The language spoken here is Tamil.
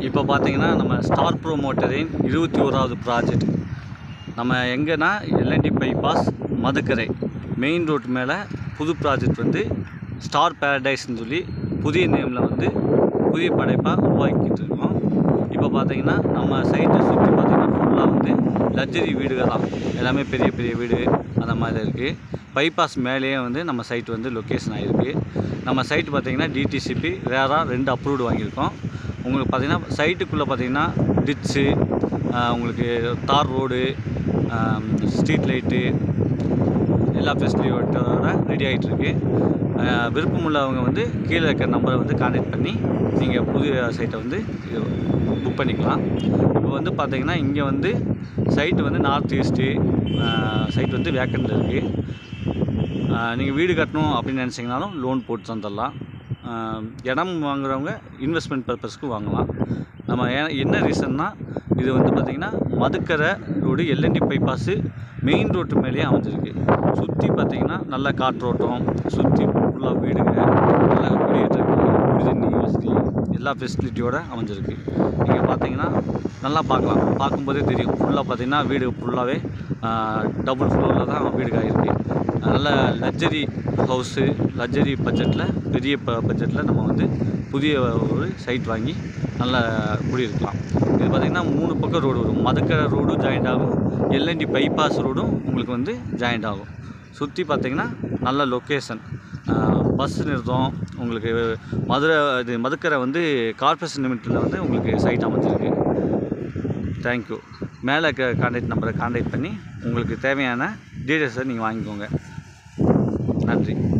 இப்போ பார்த்தீங்கன்னா நம்ம ஸ்டார் ப்ரோமோட்டரின் இருபத்தி ஓராவது ப்ராஜெக்ட் நம்ம எங்கன்னா L N T bypass Madukkarai main road மேலே புது ப்ராஜெக்ட் வந்து ஸ்டார் பேரடைஸ்னு சொல்லி புதிய நேமில் வந்து புதிய படைப்பாக உருவாக்கிட்டு இருக்கோம் இப்போ பார்த்தீங்கன்னா நம்ம சைட்டை சுற்றி பார்த்தீங்கன்னா ஃபுல்லாக வந்து லக்ஸரி வீடுகள் தான் எல்லாமே பெரிய பெரிய வீடு அந்த மாதிரி இருக்குது பைபாஸ் மேலேயே வந்து நம்ம சைட் வந்து லொக்கேஷன் ஆகிருக்கு நம்ம சைட் பார்த்தீங்கன்னா டிடிசிபி ரேராக ரெண்டு அப்ரூவ்டு வாங்கியிருக்கோம் உங்களுக்கு பார்த்தீங்கன்னா சைட்டுக்குள்ளே பார்த்தீங்கன்னா டிட்ஸு உங்களுக்கு தார் ரோடு ஸ்ட்ரீட் லைட்டு எல்லா ஃபெசிலிட்டியோட ரெடி ஆகிட்டு இருக்கு அஹ் விருப்பம் உள்ளவங்க வந்து கீழே இருக்க நம்பரை வந்து கான்டாக்ட் பண்ணி நீங்கள் புதிய சைட்டை வந்து புக் பண்ணிக்கலாம் இப்போ வந்து பார்த்தீங்கன்னா இங்கே வந்து சைட்டு வந்து நார்த் ஈஸ்ட்டு சைட் வந்து வேக்கண்டில் இருக்குது நீங்கள் வீடு கட்டணும் அப்படின்னு நினச்சிங்கனாலும் லோன் போட்டு தந்துடலாம் ஆஹ் இடம் வாங்குறவங்க இன்வெஸ்ட்மெண்ட் பர்பஸ்க்கு வாங்கலாம் நம்ம ஏன் என்ன ரீசன்னா இது வந்து பார்த்திங்கன்னா Madukkarai road L N T bypass main road மேலேயே அமைஞ்சிருக்கு சுற்றி பார்த்திங்கன்னா நல்ல காற்றோட்டம் சுற்றி ஃபுல்லாக வீடுங்க நல்ல குடியேற்ற குடி தண்ணி வசதி எல்லா ஃபெசிலிட்டியோட அமைஞ்சிருக்கு நீங்கள் பார்த்தீங்கன்னா நல்லா பார்க்கலாம் பார்க்கும்போதே தெரியும் ஃபுல்லாக பார்த்தீங்கன்னா வீடு ஃபுல்லாகவே டபுள் ஃப்ளோரில் தான் வீடு ஆகிருக்கு நல்ல லக்ஸரி ஹவுஸு லக்ஸரி பட்ஜெட்டில் பெரிய ப பட்ஜெட்டில் நம்ம வந்து புதிய ஒரு சைட் வாங்கி நல்லா குடியிருக்கலாம் இது பார்த்திங்கன்னா மூணு பக்கம் ரோடு வரும் மதுக்கரை ரோடும் ஜாயிண்ட் ஆகும் எல்என்டி பைபாஸ் ரோடும் உங்களுக்கு வந்து ஜாயிண்ட் ஆகும் சுற்றி பார்த்திங்கன்னா நல்ல லொக்கேஷன் பஸ் நிறுத்தம் உங்களுக்கு மதுரை இது மதுக்கரை வந்து கார்பரேஷன் லிமிட்டில் வந்து உங்களுக்கு சைட் அமைஞ்சிருக்கு தேங்க்யூ மேலே க கான்டாக்ட் நம்பரை கான்டாக்ட் பண்ணி உங்களுக்கு தேவையான டீட்டெயில்ஸை நீங்கள் வாங்கிக்கோங்க நன்றி